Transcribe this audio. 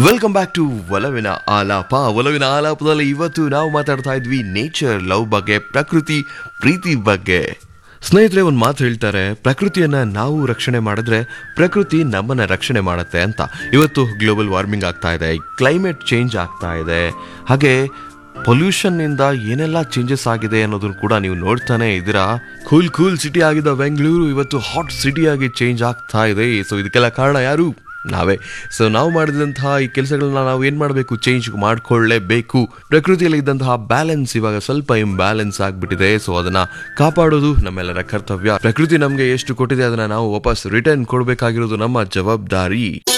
welcome back to ಒಲವಿನ ಆಲಾಪ ಒಲವಿನ ಆಲಾಪದಲ್ಲಿ ಇವತ್ತು ನಾವು ಮಾತಾಡ್ತಾ ಇದ್ವಿ ನೇಚರ್ ಲವ್ ಬಗ್ಗೆ ಪ್ರಕೃತಿ ಪ್ರೀತಿ ಬಗ್ಗೆ ಸ್ನೇಹಿತರೆ ಒಂದು ಮಾತು ಹೇಳ್ತಾರೆ ಪ್ರಕೃತಿಯನ್ನ ನಾವು ರಕ್ಷಣೆ ಮಾಡಿದ್ರೆ ಪ್ರಕೃತಿ ನಮ್ಮನ್ನ ರಕ್ಷಣೆ ಮಾಡುತ್ತೆ ಅಂತ ಇವತ್ತು ಗ್ಲೋಬಲ್ ವಾರ್ಮಿಂಗ್ ಆಗ್ತಾ ಇದೆ ಕ್ಲೈಮೇಟ್ ಚೇಂಜ್ ಆಗ್ತಾ ಇದೆ ಹಾಗೆ ಪೊಲ್ಯೂಷನ್ ಇಂದ ಏನೆಲ್ಲ ಚೇಂಜಸ್ ಆಗಿದೆ ಅನ್ನೋದನ್ನು ಕೂಡ ನೀವು ನೋಡ್ತಾನೆ ಇದ್ದೀರಾ ಕೂಲ್ ಕೂಲ್ ಸಿಟಿ ಆಗಿದ್ದ ಬೆಂಗಳೂರು ಇವತ್ತು ಹಾಟ್ ಸಿಟಿಯಾಗಿ ಚೇಂಜ್ ಆಗ್ತಾ ಇದೆ ಸೊ ಇದಕ್ಕೆಲ್ಲ ಕಾರಣ ಯಾರು ನಾವೇ ಸೊ ನಾವು ಮಾಡಿದಂತಹ ಈ ಕೆಲಸಗಳನ್ನ ನಾವು ಏನು ಮಾಡಬೇಕು ಚೇಂಜ್ ಮಾಡ್ಕೊಳ್ಳೇಬೇಕು ಪ್ರಕೃತಿಯಲ್ಲಿ ಇದ್ದಂತಹ ಬ್ಯಾಲೆನ್ಸ್ ಇವಾಗ ಸ್ವಲ್ಪ ಇಂಬ್ಯಾಲೆನ್ಸ್ ಆಗಿಬಿಟ್ಟಿದೆ ಸೊ ಅದನ್ನ ಕಾಪಾಡೋದು ನಮ್ಮೆಲ್ಲರ ಕರ್ತವ್ಯ ಪ್ರಕೃತಿ ನಮಗೆ ಎಷ್ಟು ಕೊಟ್ಟಿದೆ ಅದನ್ನ ನಾವು ವಾಪಸ್ ರಿಟರ್ನ್ ಕೊಡಬೇಕಾಗಿರೋದು ನಮ್ಮ ಜವಾಬ್ದಾರಿ